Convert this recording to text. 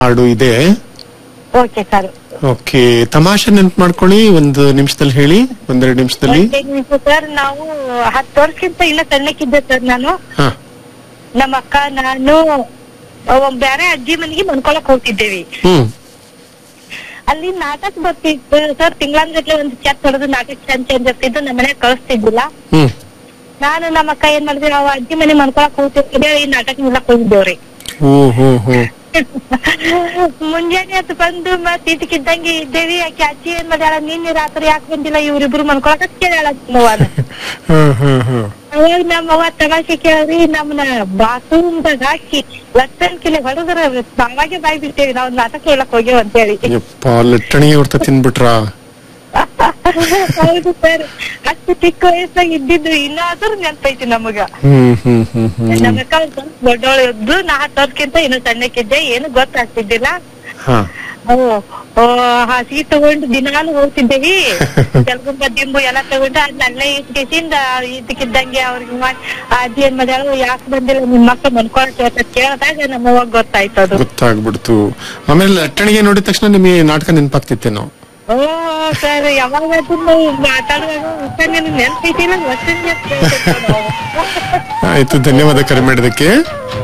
ಹಾಡು ಇದೆ okay sir okay ತಮಾಷೆ ನೆನ್ಪು ಮಾಡ್ಕೊಳ್ಳಿ ಒಂದು ನಿಮಿಷದಲ್ಲಿ ಹೇಳಿ ಒಂದೆರಡು ನಿಮಿಷದಲ್ಲಿ ಸರ್ ನಾವು ಹತ್ತು ವರ್ಷಕ್ಕಿಂತ ಇನ್ನ ಸಣ್ಣಕ್ಕಿದ್ದೆ ಸರ್ ನಾನು ಹಾ ನಮ್ಮ ಅಕ್ಕ ನಾನು ಒಂದ್ ಬೇರೆ ಅಜ್ಜಿ ಮನೆಗೆ ಮನ್ಕೊಳಕ್ ಹೋಗ್ತಿದ್ದೇವಿ ಹ್ಮ್ ಅಲ್ಲಿ ನಾಟಕ ಬರ್ತಿತ್ತು ಸರ್ ತಿಂಗಳಂಗಟ್ಲೆ ಒಂದು ಚೆಕ್ ಹೊಡೆದು ನಾಟಕ ಚಂದ ಚಂದ ಇರ್ತಿದ್ದು ನಮ್ಮ ಮನೆ ಕಳಿಸ್ತಿದ್ದಿಲ್ಲ ಹ್ಮ್ ನಾನು ನಮ್ಮ ಅಕ್ಕ ಏನ್ ಮಾಡಿದ್ವಿ ನಾವು ಅಜ್ಜಿ ಮನೆ ಮನ್ಕೊಳಕ್ ಹೋಗ್ತಿದ್ದೆ ಈ ನಾಟಕ ನೋಡಕ್ ಹೋಗಿದ್ದೇವ್ರಿ ಹೋ ಹೋ ಹೋ ಮುಂಜಾನೆ ಹೊತ್ತು ಬಂದು ಮತ್ ಇದ್ದಕ್ಕಿದ್ದಂಗೆ ಇದ್ದೇವಿ ಆಕೆ ಅಜ್ಜಿ ಏನ್ ಮಾಡ್ಯಾಳ ನಿನ್ನೆ ರಾತ್ರಿ ಯಾಕೆ ಬಂದಿಲ್ಲ ಇವ್ರಿಬ್ರು ಮನ್ಕೊಳಕ ಕೇಳ ನಮ್ಮವ್ವನ ಹ್ಮ್ ಹ್ಮ್ ಹ್ಮ್ ಅವಾಗ ನಮ್ಮವ್ವ ತಮಾಷೆ ಕೇಳ್ರಿ ನಮ್ಮನ್ನ ಬಾತ್ರೂಮ್ದಾಗ ಹಾಕಿ ಲಟ್ಟನ್ ಕಿಲೆ ಹೊಡೆದ್ರ ಅವಾಗೆ ಬಾಯ್ ಬಿಡ್ತೇವಿ ನಾವ್ ನಾಟಕ ಹೇಳಕ್ ಹೋಗ್ಯವ ಅಂತೇಳಿ ಯಪ್ಪ ಲಟ್ಟಣಿಗೆ ಹೊಡ್ತ ತಿನ್ಬಿಟ್ರಾ ಹೌದು ಸರ್ ಅಷ್ಟು ಚಿಕ್ಕ ವಯಸ್ಸಾಗ ಇದ್ದಿದ್ದು ಇನ್ನಾದ್ರೂ ನೆನ್ಪೈತಿ ನಮಗ ಹ್ಮ್ ಹ್ಮ್ ಹ್ಮ್ ಹ್ಮ್ ನಮ್ಮ ಅಕ್ಕ ಒಂದ್ ಸ್ವಲ್ಪ ದೊಡ್ಡವಳು ಇದ್ದು ನಾ ಹತ್ತು ವರ್ಷಕ್ಕಿಂತ ಇನ್ನು ಸಣ್ಣಕ್ಕಿದ್ದೆ ಏನು ಗೊತ್ತಾಗ್ತಿದ್ದಿಲ್ಲ ಹಾ ಅವು ಆ, ಹಾಸಿಗೆ ತಗೊಂಡು ದಿನಾಲು ಹೋಗ್ತಿದ್ದೇವಿ ತೆಲಗುಂಬ ದಿಂಬು ಎಲ್ಲ ತಗೊಂಡು ಅದ್ನ ಅಲ್ಲೇ ಇಟ್ಕೇಸಿಂದ ಇದಕ್ಕಿದ್ದಂಗೆ ಅವ್ರಿಗೆ ಮಾಡಿ ಆ ಅಜ್ಜಿ ಏನ್ ಮಾಡ್ಯಾಳು ಯಾಕೆ ಬಂದಿಲ್ಲ ನಿಮ್ ಮಕ್ಳು ಮನ್ಕೊಳಕ್ಕೆ ಅಂತ ಕೇಳಿದಾಗ ನಮ್ಮವ್ವಾಗ ಗೊತ್ತಾಯ್ತು ಅದು ಗೊತ್ತಾಗ್ಬಿಡ್ತು ಆಮೇಲೆ ಲಟ್ಟಣಿಗೆ ನೋಡಿದ ತಕ್ಷಣ ನಿಮಗೆ ನಾಟಕ ನೆನಪಾಗ್ತಿತ್ತೇನೋ ಓ ಸರ್ ಯಾವಾಗ ಅದನ್ನ ಮಾತಾಡುವಾಗ ಉತ್ತರ ನಿನಗೆ ನೆನ್ಪೈತಿಲ್ಲ ಗೊತ್ತಿಲ್ಲ ಆಯ್ತು ಧನ್ಯವಾದ ಕರೆ ಮಾಡಿದಕ್ಕೆ